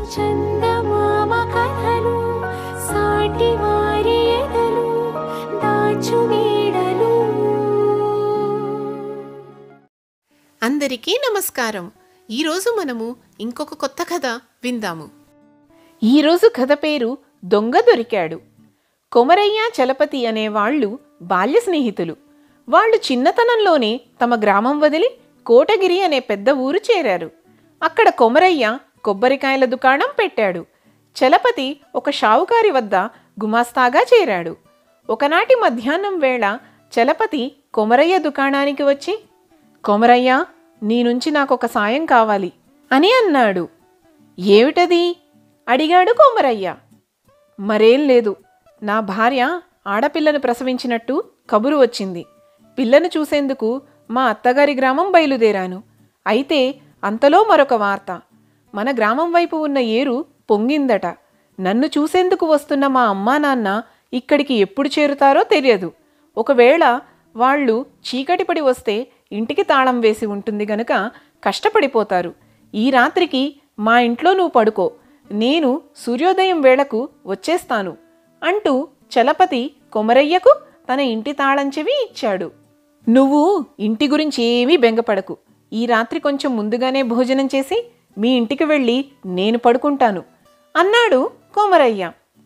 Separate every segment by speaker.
Speaker 1: చందమామ కథలు సాటి వారి ఎదలు దాచు నీడలు
Speaker 2: అందరికీ నమస్కారం ఈరోజు మనము ఇంకొక కొత్త కథ విందాము
Speaker 3: ఈరోజు కథ పేరు దొంగ దొరికాడు కొమరయ్య చలపతి అనే వాళ్ళు బాల్య స్నేహితులు వాళ్ళు చిన్నతనంలోనే తమ గ్రామం వదిలి కోటగిరి అనే పెద్ద ఊరు చేరారు అక్కడ కొమరయ్య కొబ్బరికాయల దుకాణం పెట్టాడు చలపతి ఒక షావుకారి వద్ద గుమాస్తాగా చేరాడు ఒకనాటి మధ్యాహ్నం వేళ చలపతి కొమరయ్య దుకాణానికి వచ్చి కొమరయ్య నీ నుంచి నాకొక సాయం కావాలి అని అన్నాడు ఏమిటది అడిగాడు కొమరయ్య మరేం లేదు నా భార్య ఆడపిల్లను ప్రసవించినట్టు కబురు వచ్చింది పిల్లను చూసేందుకు మా అత్తగారి గ్రామం బయలుదేరాను అయితే అంతలో మరొక వార్త మన గ్రామం వైపు ఉన్న ఏరు పొంగిందట నన్ను చూసేందుకు వస్తున్న మా అమ్మా నాన్న ఇక్కడికి ఎప్పుడు చేరుతారో తెలియదు ఒకవేళ వాళ్ళు చీకటిపడి వస్తే ఇంటికి తాళం వేసి ఉంటుంది గనుక కష్టపడిపోతారు ఈ రాత్రికి మా ఇంట్లో నువ్వు పడుకో నేను సూర్యోదయం వేళకు వచ్చేస్తాను అంటూ చలపతి కొమరయ్యకు తన ఇంటి తాళం చెవి ఇచ్చాడు నువ్వు ఇంటి గురించి ఏమీ బెంగపడకు ఈ రాత్రి కొంచెం ముందుగానే భోజనం చేసి మీ ఇంటికి వెళ్ళి నేను పడుకుంటాను అన్నాడు కొమరయ్య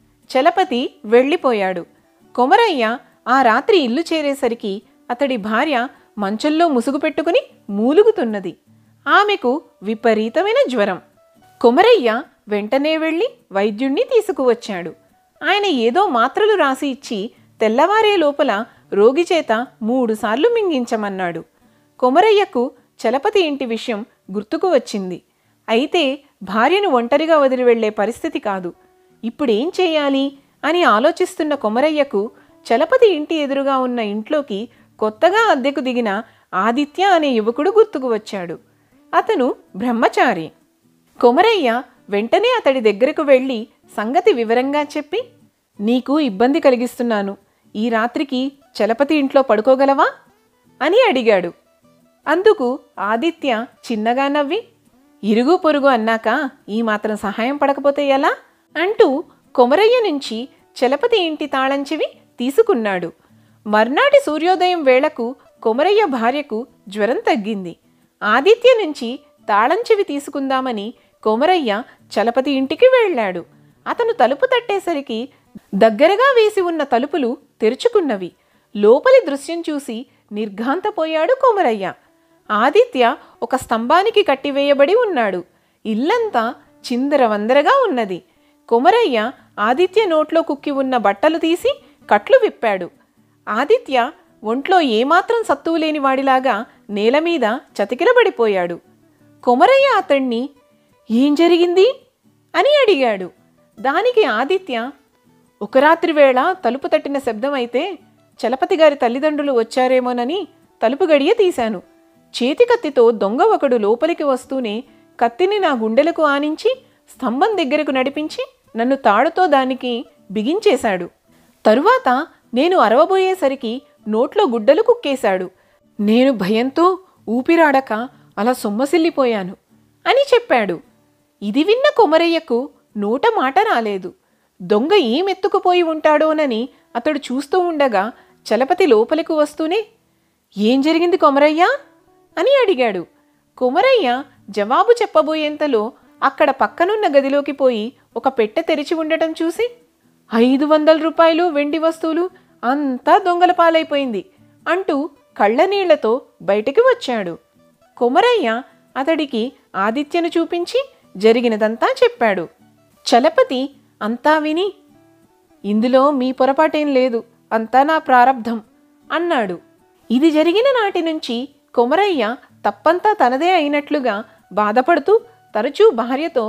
Speaker 3: చలపతి వెళ్ళిపోయాడు కొమరయ్య ఆ రాత్రి ఇల్లు చేరేసరికి అతడి భార్య మంచంలో ముసుగు పెట్టుకుని మూలుగుతున్నది ఆమెకు విపరీతమైన జ్వరం కొమరయ్య వెంటనే వెళ్ళి వైద్యుణ్ణి తీసుకువచ్చాడు ఆయన ఏదో మాత్రలు రాసి ఇచ్చి తెల్లవారే లోపల రోగి చేత మూడుసార్లు మింగించమన్నాడు కొమరయ్యకు చలపతి ఇంటి విషయం గుర్తుకు వచ్చింది అయితే భార్యను ఒంటరిగా వదిలి వెళ్లే పరిస్థితి కాదు ఇప్పుడేం చేయాలి అని ఆలోచిస్తున్న కొమరయ్యకు చలపతి ఇంటి ఎదురుగా ఉన్న ఇంట్లోకి కొత్తగా అద్దెకు దిగిన ఆదిత్య అనే యువకుడు గుర్తుకు వచ్చాడు అతను బ్రహ్మచారి కొమరయ్య వెంటనే అతడి దగ్గరకు వెళ్ళి సంగతి వివరంగా చెప్పి నీకు ఇబ్బంది కలిగిస్తున్నాను ఈ రాత్రికి చలపతి ఇంట్లో పడుకోగలవా అని అడిగాడు అందుకు ఆదిత్య చిన్నగా నవ్వి ఇరుగు పొరుగు అన్నాక ఈ మాత్రం సహాయం పడకపోతే ఎలా అంటూ కొమరయ్య నుంచి చలపతి ఇంటి తాళం చెవి తీసుకున్నాడు మర్నాటి సూర్యోదయం వేళకు కొమరయ్య భార్యకు జ్వరం తగ్గింది ఆదిత్య నుంచి తాళం చెవి తీసుకుందామని కొమరయ్య చలపతి ఇంటికి వెళ్ళాడు అతను తలుపు తట్టేసరికి దగ్గరగా వేసి ఉన్న తలుపులు తెరుచుకున్నవి లోపలి దృశ్యం చూసి నిర్ఘాంతపోయాడు కొమరయ్య ఆదిత్య ఒక స్తంభానికి కట్టివేయబడి ఉన్నాడు ఇల్లంతా చిందరవందరగా ఉన్నది కొమరయ్య ఆదిత్య నోట్లో కుక్కి ఉన్న బట్టలు తీసి కట్లు విప్పాడు ఆదిత్య ఒంట్లో ఏమాత్రం సత్తువు లేని వాడిలాగా నేల మీద చతికిలబడిపోయాడు కొమరయ్య అతణ్ణి ఏం జరిగింది అని అడిగాడు దానికి ఆదిత్య ఒక రాత్రి వేళ తలుపు తట్టిన శబ్దం అయితే చలపతి గారి తల్లిదండ్రులు వచ్చారేమోనని తలుపు గడియ తీశాను చేతి కత్తితో దొంగ ఒకడు లోపలికి వస్తూనే కత్తిని నా గుండెలకు ఆనించి స్తంభం దగ్గరకు నడిపించి నన్ను తాడుతో దానికి బిగించేశాడు తరువాత నేను అరవబోయేసరికి నోట్లో గుడ్డలు కుక్కేశాడు నేను భయంతో ఊపిరాడక అలా సొమ్మసిల్లిపోయాను అని చెప్పాడు ఇది విన్న కొమరయ్యకు నోట మాట రాలేదు దొంగ ఏమెత్తుకుపోయి ఉంటాడోనని అతడు చూస్తూ ఉండగా చలపతి లోపలికి వస్తూనే ఏం జరిగింది కొమరయ్య అని అడిగాడు కొమరయ్య జవాబు చెప్పబోయేంతలో అక్కడ పక్కనున్న గదిలోకి పోయి ఒక పెట్టె తెరిచి ఉండటం చూసి ఐదు వందల రూపాయలు వెండి వస్తువులు అంతా దొంగల పాలైపోయింది అంటూ కళ్ళనీళ్లతో బయటికి వచ్చాడు కొమరయ్య అతడికి ఆదిత్యను చూపించి జరిగినదంతా చెప్పాడు చలపతి అంతా విని ఇందులో మీ పొరపాటేం లేదు అంతా నా ప్రారబ్ధం అన్నాడు ఇది జరిగిన నాటి నుంచి కొమరయ్య తప్పంతా తనదే అయినట్లుగా బాధపడుతూ తరచూ భార్యతో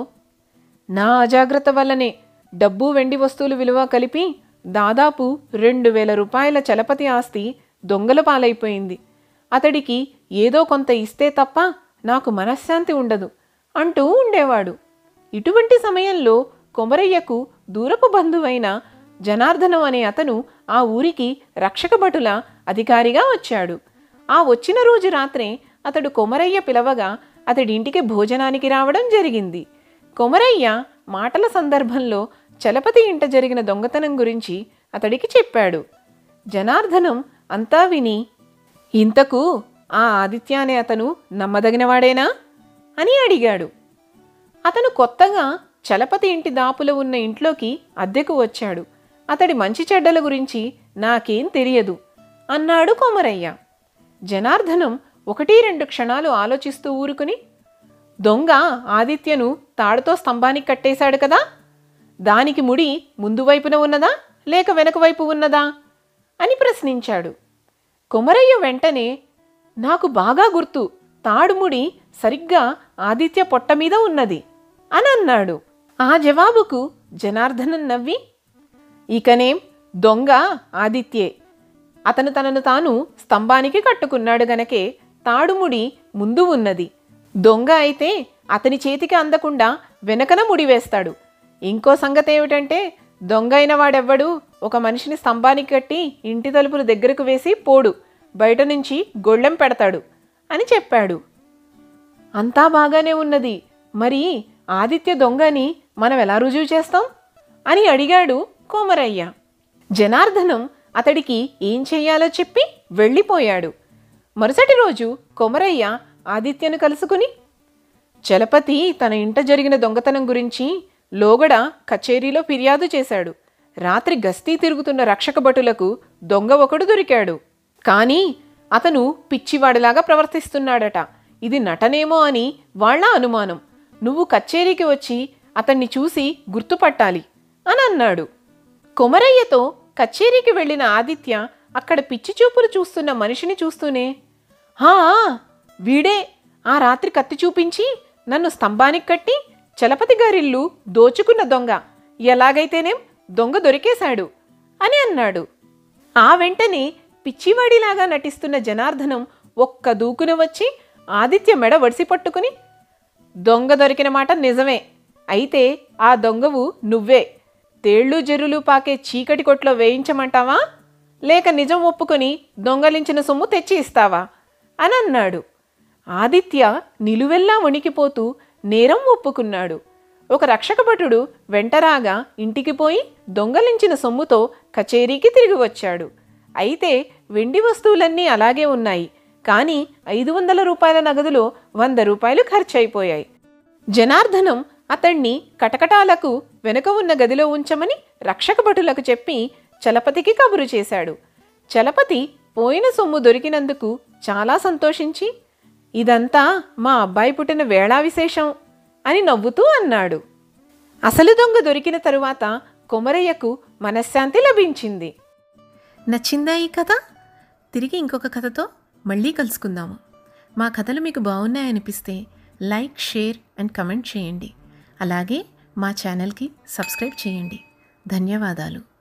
Speaker 3: నా అజాగ్రత్త వల్లనే డబ్బు వెండి వస్తువులు విలువ కలిపి దాదాపు రెండు వేల రూపాయల చలపతి ఆస్తి దొంగల పాలైపోయింది అతడికి ఏదో కొంత ఇస్తే తప్ప నాకు మనశ్శాంతి ఉండదు అంటూ ఉండేవాడు ఇటువంటి సమయంలో కొమరయ్యకు దూరపు బంధువైన జనార్దనం అనే అతను ఆ ఊరికి రక్షక భటుల అధికారిగా వచ్చాడు ఆ వచ్చిన రోజు రాత్రే అతడు కొమరయ్య పిలవగా అతడి ఇంటికి భోజనానికి రావడం జరిగింది కొమరయ్య మాటల సందర్భంలో చలపతి ఇంట జరిగిన దొంగతనం గురించి అతడికి చెప్పాడు జనార్దనం అంతా విని ఇంతకు ఆ ఆదిత్య అనే అతను నమ్మదగినవాడేనా అని అడిగాడు అతను కొత్తగా చలపతి ఇంటి దాపులో ఉన్న ఇంట్లోకి అద్దెకు వచ్చాడు అతడి మంచి చెడ్డల గురించి నాకేం తెలియదు అన్నాడు కొమరయ్య జనార్దనం ఒకటి రెండు క్షణాలు ఆలోచిస్తూ ఊరుకుని దొంగ ఆదిత్యను తాడుతో స్తంభానికి కట్టేశాడు కదా దానికి ముడి ముందు వైపున ఉన్నదా లేక వెనక వైపు ఉన్నదా అని ప్రశ్నించాడు కొమరయ్య వెంటనే నాకు బాగా గుర్తు తాడుముడి సరిగ్గా ఆదిత్య పొట్ట మీద ఉన్నది అని అన్నాడు ఆ జవాబుకు జనార్దనం నవ్వి ఇకనేం దొంగ ఆదిత్యే అతను తనను తాను స్తంభానికి కట్టుకున్నాడు గనకే తాడుముడి ముందు ఉన్నది దొంగ అయితే అతని చేతికి అందకుండా వెనకన ముడివేస్తాడు ఇంకో సంగతి ఏమిటంటే దొంగ అయిన వాడెవ్వడు ఒక మనిషిని స్తంభానికి కట్టి ఇంటి తలుపులు దగ్గరకు వేసి పోడు బయట నుంచి గొళ్ళెం పెడతాడు అని చెప్పాడు అంతా బాగానే ఉన్నది మరి ఆదిత్య దొంగని మనం ఎలా రుజువు చేస్తాం అని అడిగాడు కోమరయ్య జనార్దనం అతడికి ఏం చెయ్యాలో చెప్పి వెళ్ళిపోయాడు మరుసటి రోజు కొమరయ్య ఆదిత్యను కలుసుకుని చలపతి తన ఇంట జరిగిన దొంగతనం గురించి లోగడ కచేరీలో ఫిర్యాదు చేశాడు రాత్రి గస్తీ తిరుగుతున్న రక్షక భటులకు దొంగ ఒకడు దొరికాడు కానీ అతను పిచ్చివాడిలాగా ప్రవర్తిస్తున్నాడట ఇది నటనేమో అని వాళ్ళ అనుమానం నువ్వు కచేరీకి వచ్చి అతన్ని చూసి గుర్తుపట్టాలి అని అన్నాడు కొమరయ్యతో కచేరీకి వెళ్ళిన ఆదిత్య అక్కడ పిచ్చి చూపులు చూస్తున్న మనిషిని చూస్తూనే హా వీడే ఆ రాత్రి కత్తి చూపించి నన్ను స్తంభానికి కట్టి చలపతి గారిల్లు దోచుకున్న దొంగ ఎలాగైతేనేం దొంగ దొరికేశాడు అని అన్నాడు ఆ వెంటనే పిచ్చివాడిలాగా నటిస్తున్న జనార్దనం ఒక్క దూకున వచ్చి ఆదిత్య మెడ వడిసి పట్టుకుని దొంగ దొరికిన మాట నిజమే అయితే ఆ దొంగవు నువ్వే తేళ్ళు జెర్రులు పాకే చీకటి కొట్లో వేయించమంటావా లేక నిజం ఒప్పుకొని దొంగలించిన సొమ్ము తెచ్చి ఇస్తావా అని అన్నాడు ఆదిత్య నిలువెల్లా వణికిపోతూ నేరం ఒప్పుకున్నాడు ఒక రక్షకభటుడు వెంటరాగా ఇంటికి పోయి దొంగలించిన సొమ్ముతో కచేరీకి తిరిగి వచ్చాడు అయితే వెండి వస్తువులన్నీ అలాగే ఉన్నాయి కానీ ఐదు వందల రూపాయల నగదులో వంద రూపాయలు ఖర్చయిపోయాయి జనార్దనం అతణ్ణి కటకటాలకు వెనుక ఉన్న గదిలో ఉంచమని రక్షక భటులకు చెప్పి చలపతికి కబురు చేశాడు చలపతి పోయిన సొమ్ము దొరికినందుకు చాలా సంతోషించి ఇదంతా మా అబ్బాయి పుట్టిన వేళా విశేషం అని నవ్వుతూ అన్నాడు అసలు దొంగ దొరికిన తరువాత కొమరయ్యకు మనశ్శాంతి లభించింది
Speaker 2: నచ్చిందా ఈ కథ తిరిగి ఇంకొక కథతో మళ్ళీ కలుసుకుందాము మా కథలు మీకు బాగున్నాయనిపిస్తే లైక్ షేర్ అండ్ కమెంట్ చేయండి అలాగే మా ఛానల్కి సబ్స్క్రైబ్ చేయండి ధన్యవాదాలు